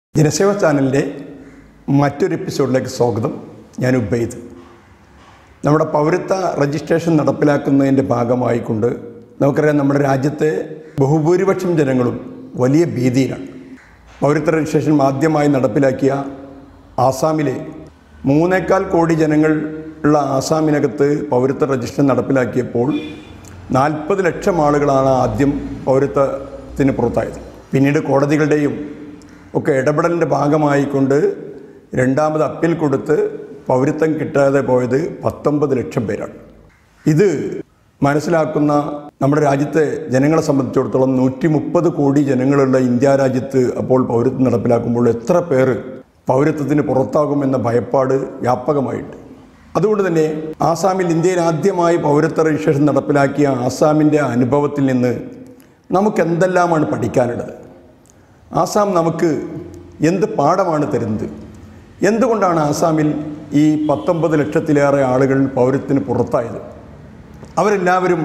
ജനസേവ ചാനലിൻ്റെ മറ്റൊരു എപ്പിസോഡിലേക്ക് സ്വാഗതം ഞാൻ ഉബൈദ് നമ്മുടെ പൗരത്വ രജിസ്ട്രേഷൻ നടപ്പിലാക്കുന്നതിൻ്റെ ഭാഗമായിക്കൊണ്ട് നമുക്കറിയാം നമ്മുടെ രാജ്യത്തെ ബഹുഭൂരിപക്ഷം ജനങ്ങളും വലിയ ഭീതിയിലാണ് പൗരത്വ രജിസ്ട്രേഷൻ ആദ്യമായി നടപ്പിലാക്കിയ ആസാമിലെ മൂന്നേക്കാൽ കോടി ജനങ്ങൾ ഉള്ള ആസാമിനകത്ത് പൗരത്വ രജിസ്ട്രേഷൻ നടപ്പിലാക്കിയപ്പോൾ നാൽപ്പത് ലക്ഷം ആളുകളാണ് ആദ്യം പൗരത്വത്തിന് പുറത്തായത് പിന്നീട് കോടതികളുടെയും ഒക്കെ ഇടപെടലിൻ്റെ ഭാഗമായിക്കൊണ്ട് രണ്ടാമത് അപ്പീൽ കൊടുത്ത് പൗരത്വം കിട്ടാതെ പോയത് പത്തൊമ്പത് ലക്ഷം പേരാണ് ഇത് മനസ്സിലാക്കുന്ന നമ്മുടെ രാജ്യത്തെ ജനങ്ങളെ സംബന്ധിച്ചിടത്തോളം നൂറ്റി മുപ്പത് കോടി ജനങ്ങളുള്ള ഇന്ത്യ രാജ്യത്ത് അപ്പോൾ പൗരത്വം നടപ്പിലാക്കുമ്പോൾ എത്ര പേർ പൗരത്വത്തിന് പുറത്താകുമെന്ന ഭയപ്പാട് വ്യാപകമായിട്ട് അതുകൊണ്ട് തന്നെ ആസാമിൽ ഇന്ത്യയിൽ ആദ്യമായി പൗരത്വ രജിസ്ട്രേഷൻ നടപ്പിലാക്കിയ ആസാമിൻ്റെ അനുഭവത്തിൽ നിന്ന് നമുക്ക് എന്തെല്ലാമാണ് പഠിക്കാനുള്ളത് ആസാം നമുക്ക് എന്ത് പാഠമാണ് തരുന്നത് എന്തുകൊണ്ടാണ് ആസാമിൽ ഈ പത്തൊമ്പത് ലക്ഷത്തിലേറെ ആളുകൾ പൗരത്തിന് പുറത്തായത് അവരെല്ലാവരും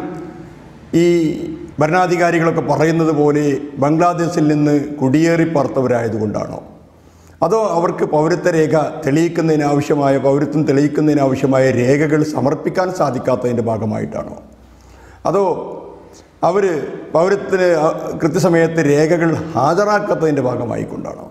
ഈ ഭരണാധികാരികളൊക്കെ പറയുന്നത് പോലെ ബംഗ്ലാദേശിൽ നിന്ന് കുടിയേറി പാർത്തവരായതുകൊണ്ടാണോ അതോ അവർക്ക് പൗരത്വ രേഖ തെളിയിക്കുന്നതിനാവശ്യമായ പൗരത്വം തെളിയിക്കുന്നതിനാവശ്യമായ രേഖകൾ സമർപ്പിക്കാൻ സാധിക്കാത്തതിൻ്റെ ഭാഗമായിട്ടാണോ അതോ അവർ പൗരത്തിന് കൃത്യസമയത്ത് രേഖകൾ ഹാജരാക്കാത്തതിൻ്റെ ഭാഗമായിക്കൊണ്ടാണോ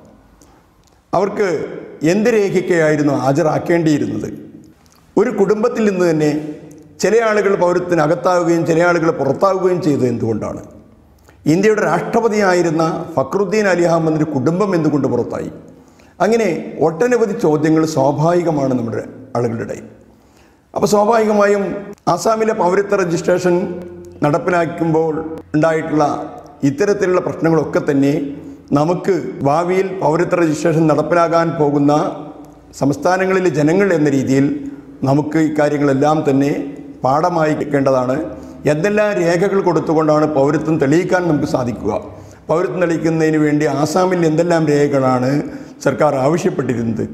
അവർക്ക് എന്ത് രേഖയ്ക്കായിരുന്നു ഹാജരാക്കേണ്ടിയിരുന്നത് ഒരു കുടുംബത്തിൽ നിന്ന് തന്നെ ചില ആളുകൾ പൗരത്തിന് അകത്താവുകയും ചില ആളുകൾ പുറത്താവുകയും ചെയ്തത് എന്തുകൊണ്ടാണ് ഇന്ത്യയുടെ രാഷ്ട്രപതിയായിരുന്ന ഫക്രുദ്ദീൻ അലി അഹമ്മദിൻ്റെ കുടുംബം എന്തുകൊണ്ട് പുറത്തായി അങ്ങനെ ഒട്ടനവധി ചോദ്യങ്ങൾ സ്വാഭാവികമാണ് നമ്മുടെ ആളുകളുടെ ഇടയിൽ അപ്പോൾ സ്വാഭാവികമായും ആസാമിലെ പൗരത്വ രജിസ്ട്രേഷൻ നടപ്പിലാക്കുമ്പോൾ ഉണ്ടായിട്ടുള്ള ഇത്തരത്തിലുള്ള പ്രശ്നങ്ങളൊക്കെ തന്നെ നമുക്ക് ഭാവിയിൽ പൗരത്വ രജിസ്ട്രേഷൻ നടപ്പിലാകാൻ പോകുന്ന സംസ്ഥാനങ്ങളിലെ ജനങ്ങൾ എന്ന രീതിയിൽ നമുക്ക് ഇക്കാര്യങ്ങളെല്ലാം തന്നെ പാഠമായിക്കേണ്ടതാണ് എന്തെല്ലാം രേഖകൾ കൊടുത്തുകൊണ്ടാണ് പൗരത്വം തെളിയിക്കാൻ നമുക്ക് സാധിക്കുക പൗരത്വം തെളിയിക്കുന്നതിന് വേണ്ടി ആസാമിൽ എന്തെല്ലാം രേഖകളാണ് സർക്കാർ ആവശ്യപ്പെട്ടിരുന്നത്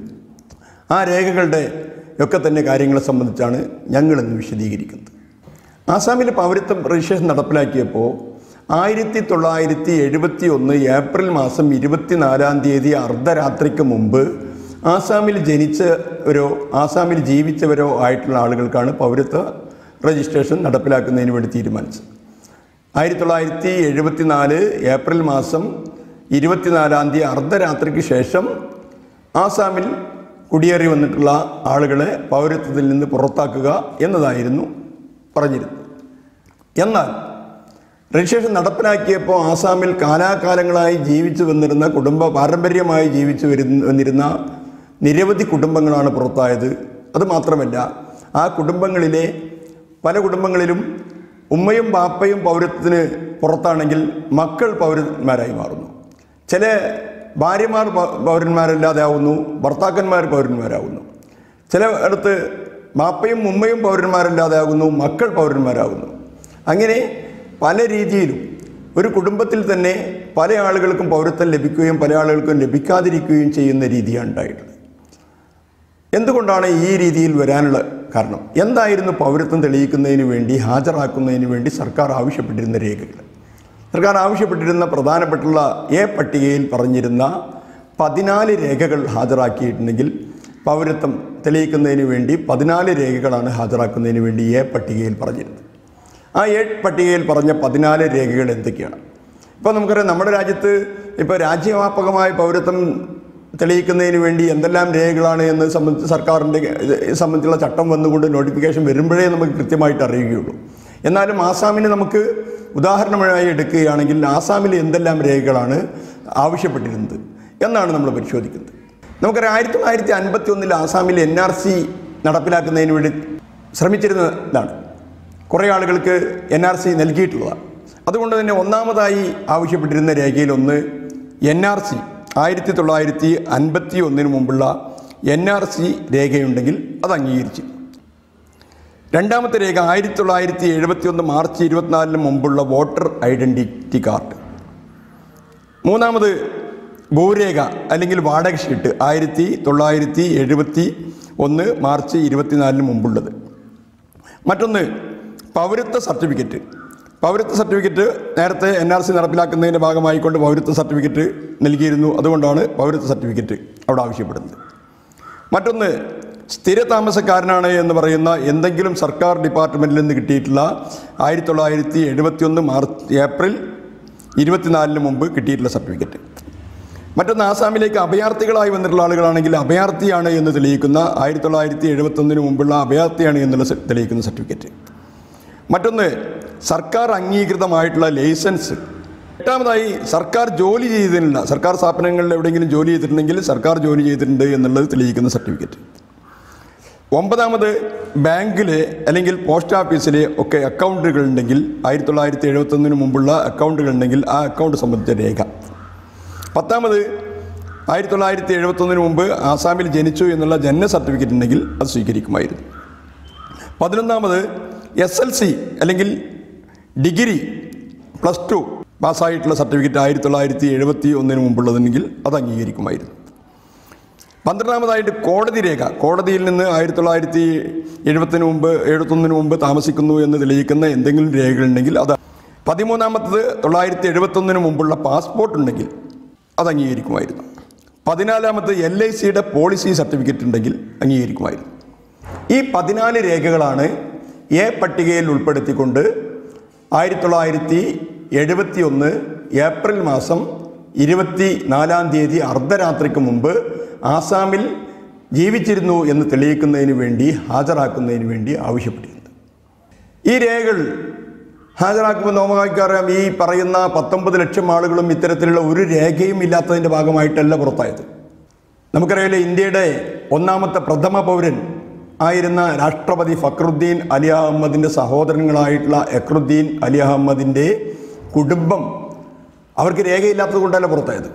ആ രേഖകളുടെ ഒക്കെ തന്നെ കാര്യങ്ങളെ സംബന്ധിച്ചാണ് ഞങ്ങളിന്ന് വിശദീകരിക്കുന്നത് ആസാമിൽ പൗരത്വം രജിസ്ട്രേഷൻ നടപ്പിലാക്കിയപ്പോൾ ആയിരത്തി തൊള്ളായിരത്തി എഴുപത്തി ഒന്ന് ഏപ്രിൽ മാസം ഇരുപത്തിനാലാം തീയതി അർദ്ധരാത്രിക്ക് മുമ്പ് ആസാമിൽ ജനിച്ചവരോ ആസാമിൽ ജീവിച്ചവരോ ആയിട്ടുള്ള ആളുകൾക്കാണ് പൗരത്വ രജിസ്ട്രേഷൻ നടപ്പിലാക്കുന്നതിന് വേണ്ടി തീരുമാനിച്ചത് ആയിരത്തി തൊള്ളായിരത്തി എഴുപത്തിനാല് ഏപ്രിൽ മാസം ഇരുപത്തിനാലാം തീയതി അർദ്ധരാത്രിക്ക് ശേഷം ആസാമിൽ കുടിയേറി വന്നിട്ടുള്ള ആളുകളെ പൗരത്വത്തിൽ നിന്ന് പുറത്താക്കുക എന്നതായിരുന്നു പറഞ്ഞിരുന്നത് എന്നാൽ രജിസ്ട്രേഷൻ നടപ്പിലാക്കിയപ്പോൾ ആസാമിൽ കാലാകാലങ്ങളായി ജീവിച്ചു വന്നിരുന്ന കുടുംബ പാരമ്പര്യമായി ജീവിച്ചു വരുന്ന വന്നിരുന്ന നിരവധി കുടുംബങ്ങളാണ് പുറത്തായത് അതുമാത്രമല്ല ആ കുടുംബങ്ങളിലെ പല കുടുംബങ്ങളിലും ഉമ്മയും ബാപ്പയും പൗരത്വത്തിന് പുറത്താണെങ്കിൽ മക്കൾ പൗരന്മാരായി മാറുന്നു ചില ഭാര്യമാർ പൗ- പൗരന്മാരല്ലാതെ ആവുന്നു ഭർത്താക്കന്മാർ പൗരന്മാരാകുന്നു ചില ഇടത്ത് ബാപ്പയും ഉമ്മയും പൗരന്മാരല്ലാതെ ആകുന്നു മക്കൾ പൗരന്മാരാകുന്നു അങ്ങനെ പല രീതിയിലും ഒരു കുടുംബത്തിൽ തന്നെ പല ആളുകൾക്കും പൗരത്വം ലഭിക്കുകയും പല ആളുകൾക്കും ലഭിക്കാതിരിക്കുകയും ചെയ്യുന്ന രീതിയാണ് ഉണ്ടായിട്ടുള്ളത് എന്തുകൊണ്ടാണ് ഈ രീതിയിൽ വരാനുള്ള കാരണം എന്തായിരുന്നു പൗരത്വം തെളിയിക്കുന്നതിന് വേണ്ടി ഹാജരാക്കുന്നതിന് വേണ്ടി സർക്കാർ ആവശ്യപ്പെട്ടിരുന്ന രേഖകൾ സർക്കാർ ആവശ്യപ്പെട്ടിരുന്ന പ്രധാനപ്പെട്ടുള്ള എ പട്ടികയിൽ പറഞ്ഞിരുന്ന പതിനാല് രേഖകൾ ഹാജരാക്കിയിട്ടുണ്ടെങ്കിൽ പൗരത്വം തെളിയിക്കുന്നതിന് വേണ്ടി പതിനാല് രേഖകളാണ് ഹാജരാക്കുന്നതിന് വേണ്ടി എ പട്ടികയിൽ പറഞ്ഞിരുന്നത് ആ എ പട്ടികയിൽ പറഞ്ഞ പതിനാല് രേഖകൾ എന്തൊക്കെയാണ് ഇപ്പോൾ നമുക്കറിയാം നമ്മുടെ രാജ്യത്ത് ഇപ്പോൾ രാജ്യവ്യാപകമായ പൗരത്വം തെളിയിക്കുന്നതിന് വേണ്ടി എന്തെല്ലാം രേഖകളാണ് എന്ന് സംബന്ധിച്ച് സർക്കാരിൻ്റെ ഇത് സംബന്ധിച്ചുള്ള ചട്ടം വന്നുകൊണ്ട് നോട്ടിഫിക്കേഷൻ വരുമ്പോഴേ നമുക്ക് കൃത്യമായിട്ട് അറിയുകയുള്ളൂ എന്നാലും ആസാമിന് നമുക്ക് ഉദാഹരണമായി എടുക്കുകയാണെങ്കിൽ ആസാമിൽ എന്തെല്ലാം രേഖകളാണ് ആവശ്യപ്പെട്ടിരുന്നത് എന്നാണ് നമ്മൾ പരിശോധിക്കുന്നത് നമുക്കറിയാം ആയിരത്തി തൊള്ളായിരത്തി അൻപത്തി ഒന്നിൽ ആസാമിൽ എൻ ആർ സി നടപ്പിലാക്കുന്നതിന് വേണ്ടി ശ്രമിച്ചിരുന്നതാണ് കുറേ ആളുകൾക്ക് എൻ ആർ സി നൽകിയിട്ടുള്ളതാണ് അതുകൊണ്ട് തന്നെ ഒന്നാമതായി ആവശ്യപ്പെട്ടിരുന്ന രേഖയിൽ ഒന്ന് എൻ ആർ സി ആയിരത്തി തൊള്ളായിരത്തി അൻപത്തി ഒന്നിന് മുമ്പുള്ള എൻ ആർ സി രേഖയുണ്ടെങ്കിൽ അത് അംഗീകരിച്ചു രണ്ടാമത്തെ രേഖ ആയിരത്തി തൊള്ളായിരത്തി എഴുപത്തി ഒന്ന് മാർച്ച് ഇരുപത്തിനാലിന് മുമ്പുള്ള വോട്ടർ ഐഡൻറ്റിറ്റി കാർഡ് മൂന്നാമത് ഭൂരേഖ അല്ലെങ്കിൽ വാടക ഷീട്ട് ആയിരത്തി തൊള്ളായിരത്തി എഴുപത്തി ഒന്ന് മാർച്ച് ഇരുപത്തിനാലിന് മുമ്പുള്ളത് മറ്റൊന്ന് പൗരത്വ സർട്ടിഫിക്കറ്റ് പൗരത്വ സർട്ടിഫിക്കറ്റ് നേരത്തെ എൻ ആർ സി നടപ്പിലാക്കുന്നതിൻ്റെ ഭാഗമായിക്കൊണ്ട് പൗരത്വ സർട്ടിഫിക്കറ്റ് നൽകിയിരുന്നു അതുകൊണ്ടാണ് പൗരത്വ സർട്ടിഫിക്കറ്റ് അവിടെ ആവശ്യപ്പെടുന്നത് മറ്റൊന്ന് സ്ഥിര താമസക്കാരനാണ് എന്ന് പറയുന്ന എന്തെങ്കിലും സർക്കാർ ഡിപ്പാർട്ട്മെൻറ്റിൽ നിന്ന് കിട്ടിയിട്ടുള്ള ആയിരത്തി തൊള്ളായിരത്തി എഴുപത്തി ഒന്ന് മാർച്ച് ഏപ്രിൽ ഇരുപത്തിനാലിന് മുമ്പ് കിട്ടിയിട്ടുള്ള സർട്ടിഫിക്കറ്റ് മറ്റൊന്ന് ആസാമിലേക്ക് അഭയാർത്ഥികളായി വന്നിട്ടുള്ള ആളുകളാണെങ്കിൽ അഭയാർത്ഥിയാണ് എന്ന് തെളിയിക്കുന്ന ആയിരത്തി തൊള്ളായിരത്തി എഴുപത്തൊന്നിന് മുമ്പുള്ള അഭയാർത്ഥിയാണ് എന്നുള്ള സ- തെളിയിക്കുന്ന സർട്ടിഫിക്കറ്റ് മറ്റൊന്ന് സർക്കാർ അംഗീകൃതമായിട്ടുള്ള ലൈസൻസ് എട്ടാമതായി സർക്കാർ ജോലി ചെയ്തിട്ടില്ല സർക്കാർ സ്ഥാപനങ്ങളിൽ എവിടെയെങ്കിലും ജോലി ചെയ്തിട്ടുണ്ടെങ്കിൽ സർക്കാർ ജോലി ചെയ്തിട്ടുണ്ട് എന്നുള്ളത് തെളിയിക്കുന്ന സർട്ടിഫിക്കറ്റ് ഒമ്പതാമത് ബാങ്കിലെ അല്ലെങ്കിൽ പോസ്റ്റ് ഓഫീസിലെ ഒക്കെ അക്കൗണ്ടുകൾ ഉണ്ടെങ്കിൽ ആയിരത്തി തൊള്ളായിരത്തി എഴുപത്തൊന്നിന് മുമ്പുള്ള അക്കൗണ്ടുകൾ ഉണ്ടെങ്കിൽ ആ അക്കൗണ്ട് സംബന്ധിച്ച രേഖ പത്താമത് ആയിരത്തി തൊള്ളായിരത്തി എഴുപത്തൊന്നിന് മുമ്പ് ആസാമിൽ ജനിച്ചു എന്നുള്ള ജനന സർട്ടിഫിക്കറ്റ് ഉണ്ടെങ്കിൽ അത് സ്വീകരിക്കുമായിരുന്നു പതിനൊന്നാമത് എസ് എൽ സി അല്ലെങ്കിൽ ഡിഗ്രി പ്ലസ് ടു പാസ്സായിട്ടുള്ള സർട്ടിഫിക്കറ്റ് ആയിരത്തി തൊള്ളായിരത്തി എഴുപത്തി ഒന്നിന് മുമ്പുള്ളതെങ്കിൽ അത് അംഗീകരിക്കുമായിരുന്നു പന്ത്രണ്ടാമതായിട്ട് കോടതി രേഖ കോടതിയിൽ നിന്ന് ആയിരത്തി തൊള്ളായിരത്തി എഴുപത്തിന് മുമ്പ് എഴുപത്തൊന്നിന് മുമ്പ് താമസിക്കുന്നു എന്ന് തെളിയിക്കുന്ന എന്തെങ്കിലും രേഖകളുണ്ടെങ്കിൽ അത് പതിമൂന്നാമത്തത് തൊള്ളായിരത്തി എഴുപത്തൊന്നിന് മുമ്പുള്ള പാസ്പോർട്ട് ഉണ്ടെങ്കിൽ അത് അംഗീകരിക്കുമായിരുന്നു പതിനാലാമത് എൽ ഐ സിയുടെ പോളിസി സർട്ടിഫിക്കറ്റ് ഉണ്ടെങ്കിൽ അംഗീകരിക്കുമായിരുന്നു ഈ പതിനാല് രേഖകളാണ് എ പട്ടികയിൽ ഉൾപ്പെടുത്തിക്കൊണ്ട് ആയിരത്തി തൊള്ളായിരത്തി എഴുപത്തി ഒന്ന് ഏപ്രിൽ മാസം ഇരുപത്തി നാലാം തീയതി അർദ്ധരാത്രിക്ക് മുമ്പ് ആസാമിൽ ജീവിച്ചിരുന്നു എന്ന് തെളിയിക്കുന്നതിന് വേണ്ടി ഹാജരാക്കുന്നതിന് വേണ്ടി ആവശ്യപ്പെട്ടിരുന്നത് ഈ രേഖകൾ ഹാജരാക്കുമ്പോൾ നോമകാരിക്കറിയാം ഈ പറയുന്ന പത്തൊമ്പത് ലക്ഷം ആളുകളും ഇത്തരത്തിലുള്ള ഒരു രേഖയും ഇല്ലാത്തതിൻ്റെ ഭാഗമായിട്ടല്ല പുറത്തായത് നമുക്കറിയാലോ ഇന്ത്യയുടെ ഒന്നാമത്തെ പ്രഥമ പൗരൻ ആയിരുന്ന രാഷ്ട്രപതി ഫക്രുദ്ദീൻ അലി അഹമ്മദിൻ്റെ സഹോദരങ്ങളായിട്ടുള്ള എക്രുദ്ദീൻ അലി അഹമ്മദിൻ്റെ കുടുംബം അവർക്ക് രേഖയില്ലാത്തത് കൊണ്ടല്ല പുറത്തായത്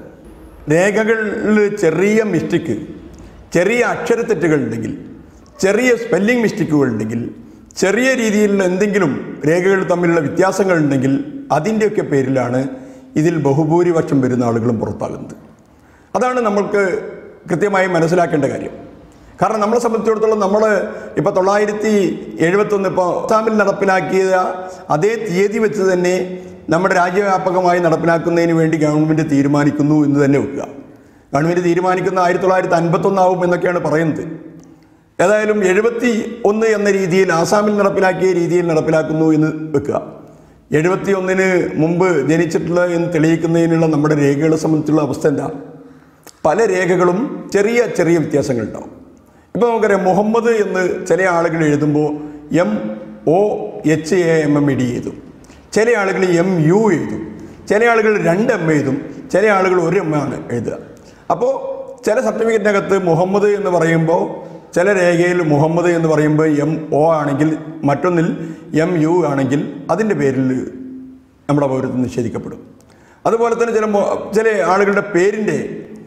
രേഖകളിൽ ചെറിയ മിസ്റ്റേക്ക് ചെറിയ അക്ഷരത്തെറ്റുകൾ ഉണ്ടെങ്കിൽ ചെറിയ സ്പെല്ലിംഗ് മിസ്റ്റേക്കുകൾ ഉണ്ടെങ്കിൽ ചെറിയ രീതിയിലുള്ള എന്തെങ്കിലും രേഖകൾ തമ്മിലുള്ള വ്യത്യാസങ്ങൾ ഉണ്ടെങ്കിൽ അതിൻ്റെയൊക്കെ പേരിലാണ് ഇതിൽ ബഹുഭൂരിപക്ഷം വരുന്ന ആളുകളും പുറത്താകുന്നത് അതാണ് നമ്മൾക്ക് കൃത്യമായി മനസ്സിലാക്കേണ്ട കാര്യം കാരണം നമ്മളെ സംബന്ധിച്ചിടത്തോളം നമ്മൾ ഇപ്പോൾ തൊള്ളായിരത്തി എഴുപത്തൊന്ന് ഇപ്പോൾ അസാമിൽ നടപ്പിലാക്കിയ അതേ തീയതി വെച്ച് തന്നെ നമ്മുടെ രാജ്യവ്യാപകമായി നടപ്പിലാക്കുന്നതിന് വേണ്ടി ഗവൺമെൻറ് തീരുമാനിക്കുന്നു എന്ന് തന്നെ വെക്കുക ഗവൺമെൻറ് തീരുമാനിക്കുന്ന ആയിരത്തി തൊള്ളായിരത്തി അൻപത്തൊന്നാവും എന്നൊക്കെയാണ് പറയുന്നത് ഏതായാലും എഴുപത്തി ഒന്ന് എന്ന രീതിയിൽ ആസാമിൽ നടപ്പിലാക്കിയ രീതിയിൽ നടപ്പിലാക്കുന്നു എന്ന് വെക്കുക എഴുപത്തി ഒന്നിന് മുമ്പ് ജനിച്ചിട്ടുള്ള എന്ന് തെളിയിക്കുന്നതിനുള്ള നമ്മുടെ രേഖകളെ സംബന്ധിച്ചുള്ള അവസ്ഥ എന്താ പല രേഖകളും ചെറിയ ചെറിയ വ്യത്യാസങ്ങളുണ്ടാവും ഇപ്പോൾ നമുക്കറിയാം മുഹമ്മദ് എന്ന് ചില ആളുകൾ എഴുതുമ്പോൾ M O H A M M E D എഴുതും ചില ആളുകൾ എം യു എഴുതും ചില ആളുകൾ രണ്ട് എം എഴുതും ചില ആളുകൾ ഒരു എം ആണ് എഴുതുക അപ്പോൾ ചില സർട്ടിഫിക്കറ്റിനകത്ത് മുഹമ്മദ് എന്ന് പറയുമ്പോൾ ചില രേഖയിൽ മുഹമ്മദ് എന്ന് പറയുമ്പോൾ എം ഒ ആണെങ്കിൽ മറ്റൊന്നിൽ എം യു ആണെങ്കിൽ അതിൻ്റെ പേരിൽ നമ്മുടെ പൗരത്വം നിഷേധിക്കപ്പെടും അതുപോലെ തന്നെ ചില മൊ- ചില ആളുകളുടെ പേരിൻ്റെ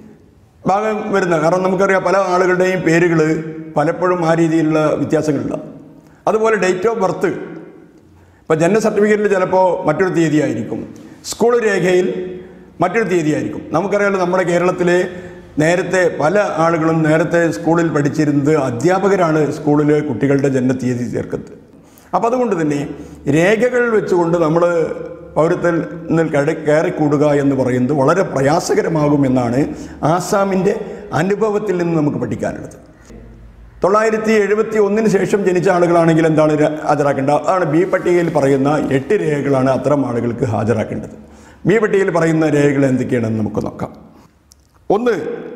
ഭാഗം വരുന്ന കാരണം നമുക്കറിയാം പല ആളുകളുടെയും പേരുകൾ പലപ്പോഴും ആ രീതിയിലുള്ള വ്യത്യാസങ്ങളുണ്ടാകും അതുപോലെ ഡേറ്റ് ഓഫ് ബർത്ത് ഇപ്പോൾ ജനന സർട്ടിഫിക്കറ്റിൽ ചിലപ്പോൾ മറ്റൊരു തീയതി ആയിരിക്കും സ്കൂൾ രേഖയിൽ മറ്റൊരു തീയതി ആയിരിക്കും നമുക്കറിയാലോ നമ്മുടെ കേരളത്തിലെ നേരത്തെ പല ആളുകളും നേരത്തെ സ്കൂളിൽ പഠിച്ചിരുന്നത് അധ്യാപകരാണ് സ്കൂളിലെ കുട്ടികളുടെ ജനന തീയതി ചേർക്കുന്നത് അപ്പോൾ അതുകൊണ്ട് തന്നെ രേഖകൾ വെച്ചുകൊണ്ട് നമ്മൾ പൗരത്വത്തിൽ കട കയറിക്കൂടുക എന്ന് പറയുന്നത് വളരെ പ്രയാസകരമാകുമെന്നാണ് ആസാമിൻ്റെ അനുഭവത്തിൽ നിന്ന് നമുക്ക് പഠിക്കാനുള്ളത് തൊള്ളായിരത്തി എഴുപത്തി ഒന്നിന് ശേഷം ജനിച്ച ആളുകളാണെങ്കിൽ എന്താണ് ര- ഹാജരാക്കേണ്ടത് അതാണ് ബി പട്ടികയിൽ പറയുന്ന എട്ട് രേഖകളാണ് അത്തരം ആളുകൾക്ക് ഹാജരാക്കേണ്ടത് ബി പട്ടികയിൽ പറയുന്ന രേഖകൾ എന്തൊക്കെയാണെന്ന് നമുക്ക് നോക്കാം ഒന്ന്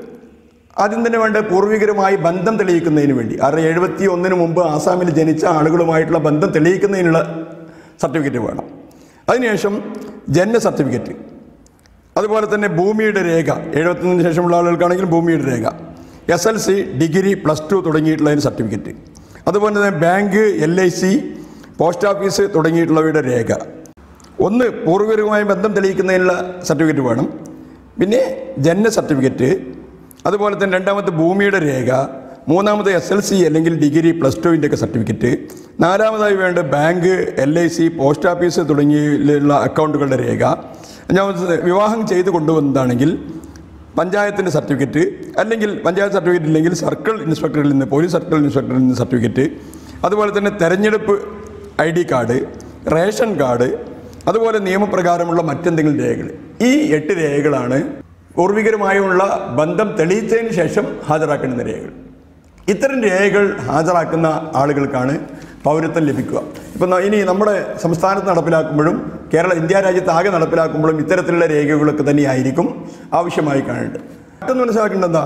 ആദ്യം തന്നെ വേണ്ട പൂർവികരുമായി ബന്ധം തെളിയിക്കുന്നതിന് വേണ്ടി കാരണം എഴുപത്തി ഒന്നിന് മുമ്പ് ആസാമിൽ ജനിച്ച ആളുകളുമായിട്ടുള്ള ബന്ധം തെളിയിക്കുന്നതിനുള്ള സർട്ടിഫിക്കറ്റ് വേണം അതിനുശേഷം ജനന സർട്ടിഫിക്കറ്റ് അതുപോലെ തന്നെ ഭൂമിയുടെ രേഖ എഴുപത്തൊന്നിന് ശേഷമുള്ള ആളുകൾക്കാണെങ്കിൽ ഭൂമിയുടെ രേഖ S L C degree plus two തുടങ്ങിയിട്ടുള്ളതിന് സർട്ടിഫിക്കറ്റ് അതുപോലെ തന്നെ bank L I C post office തുടങ്ങിയിട്ടുള്ളവയുടെ രേഖ ഒന്ന് പൂർവികരുമായി ബന്ധം തെളിയിക്കുന്നതിനുള്ള സർട്ടിഫിക്കറ്റ് വേണം പിന്നെ ജനന സർട്ടിഫിക്കറ്റ് അതുപോലെ തന്നെ രണ്ടാമത്തെ ഭൂമിയുടെ രേഖ മൂന്നാമത് എസ് എൽ സി അല്ലെങ്കിൽ ഡിഗ്രി പ്ലസ് ടുവിൻ്റെ ഒക്കെ സർട്ടിഫിക്കറ്റ് നാലാമതായി വേണ്ട bank L I C post office തുടങ്ങിയുള്ള അക്കൗണ്ടുകളുടെ രേഖ അഞ്ചാമത് വിവാഹം ചെയ്ത് കൊണ്ടുവന്നതാണെങ്കിൽ പഞ്ചായത്തിൻ്റെ സർട്ടിഫിക്കറ്റ് അല്ലെങ്കിൽ പഞ്ചായത്ത് സർട്ടിഫിക്കറ്റ് ഇല്ലെങ്കിൽ സർക്കിൾ ഇൻസ്പെക്ടറിൽ നിന്ന് പോലീസ് സർക്കിൾ ഇൻസ്പെക്ടറിൽ നിന്ന് സർട്ടിഫിക്കറ്റ് അതുപോലെ തന്നെ തെരഞ്ഞെടുപ്പ് I D card ration card അതുപോലെ നിയമപ്രകാരമുള്ള മറ്റെന്തെങ്കിലും രേഖകൾ ഈ എട്ട് രേഖകളാണ് പൂർവികരുമായുള്ള ബന്ധം തെളിയിച്ചതിന് ശേഷം ഹാജരാക്കേണ്ടുന്ന രേഖകൾ ഇത്തരം രേഖകൾ ഹാജരാക്കുന്ന ആളുകൾക്കാണ് പൗരത്വം ലഭിക്കുക ഇപ്പം ഇനി നമ്മുടെ സംസ്ഥാനത്ത് നടപ്പിലാക്കുമ്പോഴും കേരള ഇന്ത്യ രാജ്യത്ത് ആകെ നടപ്പിലാക്കുമ്പോഴും ഇത്തരത്തിലുള്ള രേഖകളൊക്കെ തന്നെയായിരിക്കും ആവശ്യമായി കാണേണ്ടത് മറ്റൊന്ന് മനസ്സിലാക്കേണ്ടത് എന്താ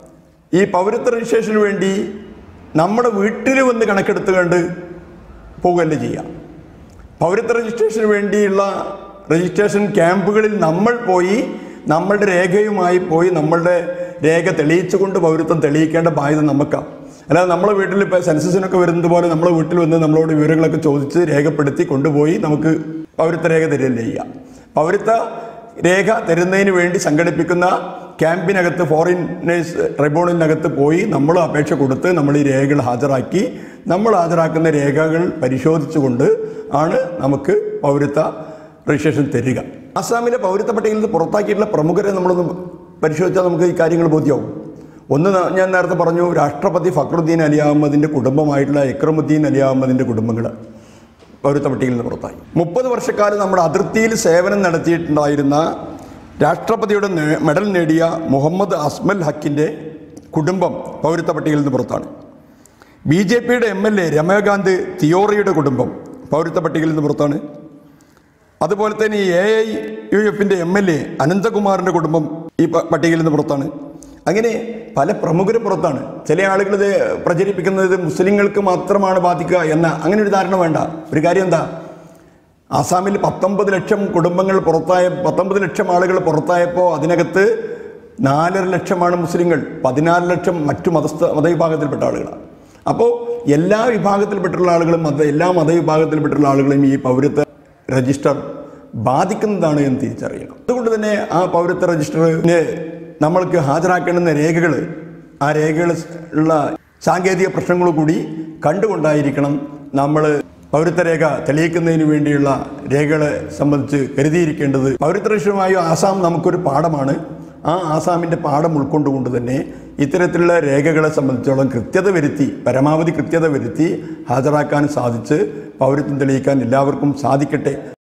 ഈ പൗരത്വ രജിസ്ട്രേഷന് വേണ്ടി നമ്മുടെ വീട്ടിൽ വന്ന് കണക്കെടുത്തുകൊണ്ട് പോകുകയല്ലേ ചെയ്യുക പൗരത്വ രജിസ്ട്രേഷന് വേണ്ടിയുള്ള രജിസ്ട്രേഷൻ ക്യാമ്പുകളിൽ നമ്മൾ പോയി നമ്മളുടെ രേഖയുമായി പോയി നമ്മളുടെ രേഖ തെളിയിച്ചുകൊണ്ട് പൗരത്വം തെളിയിക്കേണ്ട ബാധ്യത നമുക്കാണ് അല്ലാതെ നമ്മളെ വീട്ടിൽ ഇപ്പോൾ സെൻസസിനൊക്കെ വരുന്നത് പോലെ നമ്മളെ വീട്ടിൽ വന്ന് നമ്മളോട് വിവരങ്ങളൊക്കെ ചോദിച്ച് രേഖപ്പെടുത്തി കൊണ്ടുപോയി നമുക്ക് പൗരത്വ രേഖ തരികയല്ലേ ചെയ്യുക പൗരത്വ രേഖ തരുന്നതിന് വേണ്ടി സംഘടിപ്പിക്കുന്ന ക്യാമ്പിനകത്ത് ഫോറിനേഴ്സ് ട്രിബ്യൂണലിനകത്ത് പോയി നമ്മൾ അപേക്ഷ കൊടുത്ത് നമ്മൾ ഈ രേഖകൾ ഹാജരാക്കി നമ്മൾ ഹാജരാക്കുന്ന രേഖകൾ പരിശോധിച്ചുകൊണ്ട് ആണ് നമുക്ക് പൗരത്വ രജിസ്ട്രേഷൻ തരിക ആസാമിലെ പൗരത്വ പട്ടികയിൽ നിന്ന് പുറത്താക്കിയിട്ടുള്ള പ്രമുഖരെ നമ്മളൊന്ന് പരിശോധിച്ചാൽ നമുക്ക് ഈ കാര്യങ്ങൾ ബോധ്യമാവും ഒന്ന് ന- ഞാൻ നേരത്തെ പറഞ്ഞു രാഷ്ട്രപതി ഫക്രുദ്ദീൻ അലി അഹമ്മദിൻ്റെ കുടുംബമായിട്ടുള്ള ഇക്രമുദ്ദീൻ അലി അഹമ്മദിൻ്റെ കുടുംബങ്ങൾ പൗരത്വ പട്ടികയിൽ നിന്ന് പുറത്തായി മുപ്പത് വർഷക്കാലം നമ്മുടെ അതിർത്തിയിൽ സേവനം നടത്തിയിട്ടുണ്ടായിരുന്ന രാഷ്ട്രപതിയുടെ നേ- മെഡൽ നേടിയ മുഹമ്മദ് അസ്മൽ ഹക്കിൻ്റെ കുടുംബം പൗരത്വ പട്ടികയിൽ നിന്ന് പുറത്താണ് ബി ജെ പിയുടെ എം എൽ എ രമാകാന്ത് തിയോറിയുടെ കുടുംബം പൗരത്വ പട്ടികയിൽ നിന്ന് പുറത്താണ് അതുപോലെ തന്നെ ഈ എ ഐ യു എഫിൻ്റെ എം എൽ എ അനന്തകുമാറിൻ്റെ കുടുംബം ഈ പ- പട്ടികയിൽ നിന്ന് പുറത്താണ് അങ്ങനെ പല പ്രമുഖരും പുറത്താണ് ചില ആളുകൾ ഇത് പ്രചരിപ്പിക്കുന്നത് ഇത് മുസ്ലിങ്ങൾക്ക് മാത്രമാണ് ബാധിക്കുക എന്ന അങ്ങനെ ഒരു ധാരണ വേണ്ട ഒരു കാര്യം എന്താ ആസാമിൽ പത്തൊമ്പത് ലക്ഷം കുടുംബങ്ങൾ പുറത്തായ പത്തൊമ്പത് ലക്ഷം ആളുകൾ പുറത്തായപ്പോൾ അതിനകത്ത് നാലര ലക്ഷമാണ് മുസ്ലിങ്ങൾ പതിനാല് ലക്ഷം മറ്റു മതസ്ഥ മതവിഭാഗത്തിൽപ്പെട്ട ആളുകളാണ് അപ്പോൾ എല്ലാ വിഭാഗത്തിൽപ്പെട്ടുള്ള ആളുകളും മത എല്ലാ മതവിഭാഗത്തിൽപ്പെട്ടുള്ള ആളുകളും ഈ പൗരത്വ രജിസ്റ്റർ ബാധിക്കുന്നതാണ് എന്ന് തിരിച്ചറിയണം അതുകൊണ്ട് തന്നെ ആ പൗരത്വ രജിസ്റ്ററിന് നമ്മൾക്ക് ഹാജരാക്കേണ്ടുന്ന രേഖകൾ ആ രേഖകൾ ഉള്ള സാങ്കേതിക പ്രശ്നങ്ങൾ കൂടി കണ്ടുകൊണ്ടായിരിക്കണം നമ്മൾ പൗരത്വരേഖ തെളിയിക്കുന്നതിന് വേണ്ടിയുള്ള രേഖകളെ സംബന്ധിച്ച് കരുതിയിരിക്കേണ്ടത് പൗരത്വരക്ഷമായി ആസാം നമുക്കൊരു പാഠമാണ് ആ ആസാമിൻ്റെ പാഠം ഉൾക്കൊണ്ടുകൊണ്ട് തന്നെ ഇത്തരത്തിലുള്ള രേഖകളെ സംബന്ധിച്ചോളം കൃത്യത വരുത്തി പരമാവധി കൃത്യത വരുത്തി ഹാജരാക്കാൻ സാധിച്ച് പൗരത്വം തെളിയിക്കാൻ എല്ലാവർക്കും സാധിക്കട്ടെ